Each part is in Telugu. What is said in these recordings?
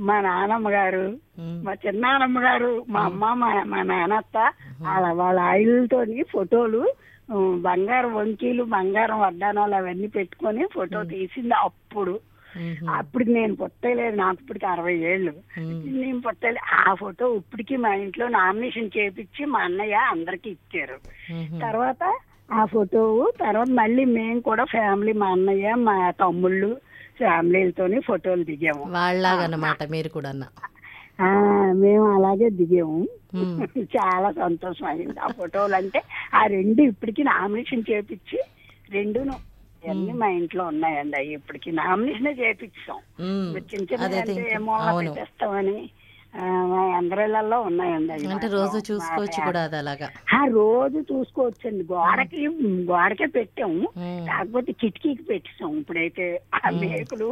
మా నానమ్మ గారు ఉమ్, మా చిన్నానమ్మ గారు మా అమ్మ మా మా నానత్త వాళ్ళ వాళ్ళ ఆయిల్తోని ఫోటోలు ఉమ్, బంగారం వంకీలు బంగారం వడ్డానాలు అవన్నీ పెట్టుకొని ఫోటో తీసింది అప్పుడు ఉమ్, అప్పుడు నేను పుట్టలేదు నాకు ఇప్పటికి అరవై ఏళ్ళు ఉమ్. నేను పుట్టలే ఆ ఫోటో ఇప్పటికి మా ఇంట్లో నామినేషన్ చేపించి మా అన్నయ్య అందరికి ఇచ్చారు ఉమ్, తర్వాత ఆ ఫోటో తర్వాత మళ్ళీ మేము కూడా ఫ్యామిలీ మా అన్నయ్య మా తమ్ముళ్ళు ఫ్యామిలీలతోని ఫోటోలు దిగాము వాళ్ళలాగన్నమాట మీరు కూడా అన్న ఆ మేము అలాగే దిగాము ఉమ్, చాలా సంతోషం అయింది ఆ ఫోటోలు అంటే ఆ రెండు ఇప్పటికి నామినేషన్ చేపించి రెండును అన్ని మా ఇంట్లో ఉన్నాయండి అవి ఇప్పటికి నామినేషన్ చేపించాం ఉమ్. చిన్న చిన్న అదే అంటే think. ఏమో అవును పెట్టేస్తామని ఆ, మా అందరిళ్ళల్లో ఉన్నాయండి అవి అంటే మాత్రం. రోజు చూసుకోవచ్చు కూడా అది అలాగా ఆ రోజు చూసుకోవచ్చండి గోడకి గోడకే పెట్టాము ఉమ్. కాకపోతే కిటికీకి పెట్టాం ఇప్పుడైతే ఆ మేకులు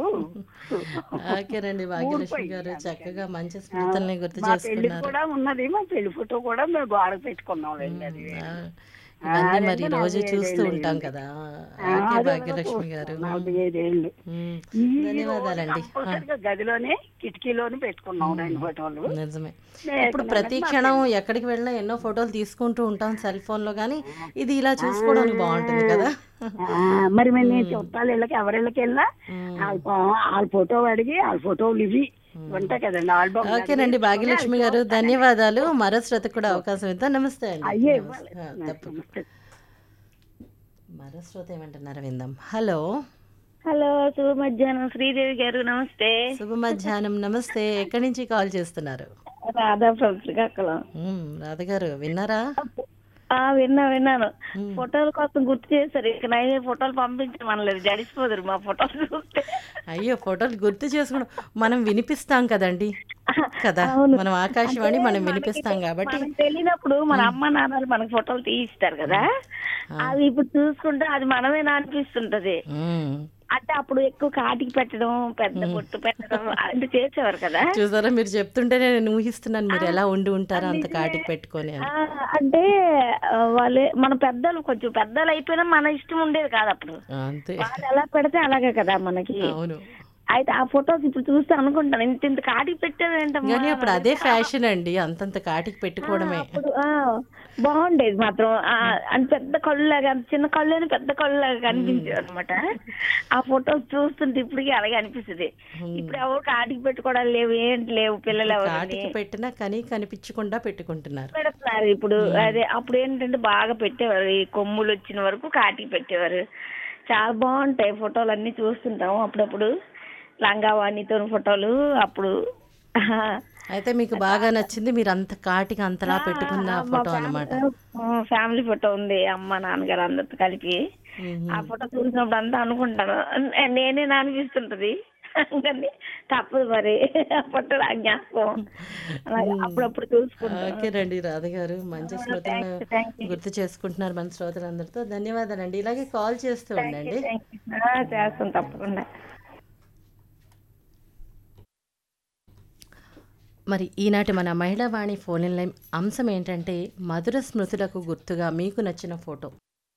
ఓకేనండి భాగ్యలక్ష్మి గారు చక్కగా మంచి స్మృతుల్ని గుర్తు మా పెళ్లి చేసుకున్నారు కూడా ఉన్నది మా పెళ్లి ఫోటో కూడా మేము గోడకు పెట్టుకున్నాం వెళ్ళి అది ఆ, ఇవన్నీ మరి అదంతా రోజు నాకు చూస్తూ ఏడేళ్ళు ఉంటాం అయింది. కదా ఆ, ఓకే అదే భాగ్యలక్ష్మి గారు నలభై ఐదేళ్ళు ఉమ్, ఈ ధన్యవాదాలండి రోజు కంపల్సరిగా గదిలోనే కిటికీలోనే పెట్టుకున్నాం రెండు ఫోటోలు నిజమే లేక ఇప్పుడు ప్రతి క్షణం ఎక్కడికి వెళ్ళినా ఎన్నో ఫోటోలు తీసుకుంటూ ఉంటాం సెల్ ఫోన్ లో కానీ ఇది ఇలా చూసుకోవడానికి బాగుంటుంది కదా ఆ, మరి మరి నేను చుట్టాలు ఇళ్ళకి ఎవరిళ్ళకి వెళ్ళినా ఉమ్. వాళ్ళ ఫో- వాళ్ళ ఫోటో అడిగి వాళ్ళ ఫోటోలు ఇవి ఉంటాయి కదండి ఆల్బమ్ ఓకేనండి భాగ్యలక్ష్మి గారు ధన్యవాదాలు మరో శ్రోత కూడా అవకాశం ఇద్దాం నమస్తే అండి అయ్యే నమస్తే. ఇవ్వాలి ఆ, తప్పకుండా మరో శ్రోత ఏమంటున్నారో విందాం హలో హలో శుభ మధ్యాహ్నం శ్రీదేవి గారు నమస్తే శుభ మధ్యాహ్నం నమస్తే ఎక్కడి నుంచి కాల్ చేస్తున్నారు రాధా శ్రీకాకుళం ఉమ్, రాధ గారు విన్నారా ఆ విన్నా విన్నాను ఉమ్. ఫోటోల కోసం గుర్తు చేశారు ఇక నైన్ ఫోటోలు పంపించమనలేదు జడిసిపోదురు మా ఫోటోలు చూస్తే అయ్యో ఫోటోలు గుర్తు చేసుకోవడం మనం వినిపిస్తాం కదండి కదా అవును. మనం ఆకాశవాణి మనం వినిపిస్తాం కాబట్టి మనకు తెలియనప్పుడు మన అమ్మ నాన్నలు మనకు ఫోటోలు తీయిస్తారు కదా అవి ఇప్పుడు చూసుకుంటే అది మనమేనా అనిపిస్తుంటది ఉమ్. అంటే అప్పుడు ఎక్కువ కాటికి పెట్టడం పెద్ద బొట్టు పెట్టడం అంటే చేసేవారు కదా చూసారా మీరు చెప్తుంటే నేను ఊహిస్తున్నాను మీరు ఎలా ఉండి ఉంటారో అంత కాటికి పెట్టుకొని అని. ఆ, అంటే ఆ, వాళ్ళే మన పెద్దలు కొంచెం పెద్దలు అయిపోయినా మన ఇష్టం ఉండేది కాదు అప్పుడు అంతే వాళ్ళు ఎలా పెడితే అలాగే కదా మనకి అవును అయితే ఆ ఫొటోస్ ఇప్పుడు చూస్తే అనుకుంటాను ఇంత ఇంత కాటికి పెట్టేది ఏంటమ్మా కానీ అప్పుడు అదే ఫ్యాషన్ అండి అంతంత కాటికి పెట్టుకోవడమే అప్పుడు ఆ, బాగుండేది మాత్రం ఆ, అంటే పెద్ద కళ్ళులాగా అంత చిన్న కళ్ళని పెద్ద కళ్ళులాగా కనిపించేది అనమాట ఆ ఫొటోస్ చూస్తుంటే ఇప్పటికీ అలాగే అనిపిస్తుంది ఇప్పుడు ఎవరు కాటికి పెట్టుకోవడాలు లేవు ఏంటి లేవు పిల్లలు ఎవరు కాటికి పెట్టినా కానీ కనిపించకుండా పెట్టుకుంటున్నారు పెడుతున్నారు ఇప్పుడు అదే అప్పుడు ఏంటంటే బాగా పెట్టేవారు ఈ కొమ్ములు వచ్చిన వరకు కాటికి పెట్టేవారు చాలా బాగుంటాయి ఫోటోలు అన్ని చూస్తుంటాం అప్పుడప్పుడు లంగావాణితో ఫోటోలు అప్పుడు అయితే మీకు బాగా నచ్చింది మీరు అంత కాటికి అంతలా పెట్టుకున్న ఫోటో అన్నమాట ఫ్యామిలీ ఫోటో ఉంది అమ్మ నాన్నగారు అందరితో కలిపి మ్మ్. ఆ ఫోటో చూసినప్పుడు అంతా అనుకుంటాను నే- నేనే అనిపిస్తుంటది కానీ తప్పదు మరి ఆ ఫోటో ఆ జ్ఞాపకం అలాగే అప్పుడప్పుడు చూసుకుంటాం ఓకేనండి రాధ గారు మంచి శ్రోతలను thank you. గుర్తు చేసుకుంటున్నారు మన శ్రోతలందరితో ధన్యవాదాలండి ఇలాగే కాల్ చేస్తూ ఉండండి ఆ, చేస్తాం తప్పకుండా మరి ఈనాటి మన మహిళా వాణి ఫోన్ ఇన్ లైన్ అంశం ఏంటంటే మధుర స్మృతులకు గుర్తుగా మీకు నచ్చిన ఫోటో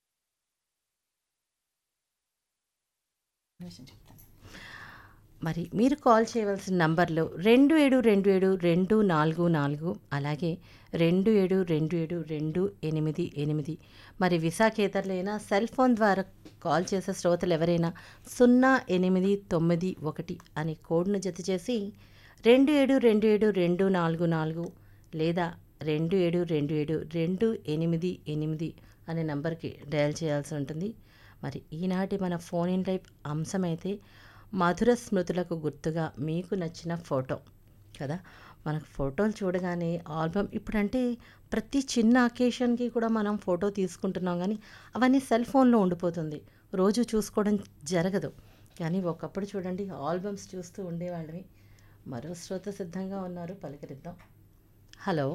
మరి మీరు కాల్ చేయవలసిన నంబర్లు రెండు ఏడు రెండు ఏడు రెండు నాలుగు నాలుగు అలాగే రెండు ఏడు రెండు ఏడు రెండు ఎనిమిది ఎనిమిది మరి విశాఖేతరులైనా సెల్ ఫోన్ ద్వారా కాల్ చేసే శ్రోతలు ఎవరైనా సున్నా ఎనిమిది తొమ్మిది ఒకటి అనే కోడ్ను జత చేసి రెండు ఏడు రెండు ఏడు రెండు నాలుగు నాలుగు లేదా రెండు ఏడు రెండు ఏడు రెండు ఎనిమిది ఎనిమిది అనే నంబర్కి డయల్ చేయాల్సి ఉంటుంది మరి ఈనాటి మన ఫోన్ ఇన్ లైఫ్ అంశమైతే మధుర స్మృతులకు గుర్తుగా మీకు నచ్చిన ఫోటో కదా మనకు ఫోటోలు చూడగానే ఆల్బమ్ ఇప్పుడంటే ప్రతి చిన్న అకేషన్కి కూడా మనం ఫోటో తీసుకుంటున్నాం కానీ అవన్నీ సెల్ ఫోన్లో ఉండిపోతుంది రోజు చూసుకోవడం జరగదు కానీ ఒకప్పుడు చూడండి ఆల్బమ్స్ చూస్తూ ఉండేవాళ్ళవి మరో శ్రోత సిద్ధంగా ఉన్నారు పలకరిద్దాం hello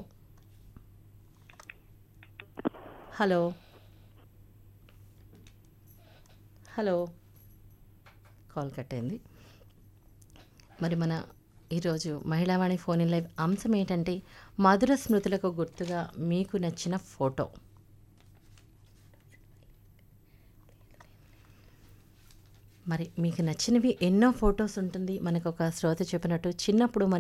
hello hello call cut అయింది మరి మన ఈరోజు మహిళావాణి ఫోన్ ఇన్ లైవ్ అంశం ఏంటంటే మధుర స్మృతులకు గుర్తుగా మీకు నచ్చిన ఫోటో మరి మీకు నచ్చినవి ఎన్నో ఫొటోస్ ఉంటుంది మనకు ఒక శ్రోత చెప్పినట్టు చిన్నప్పుడు మన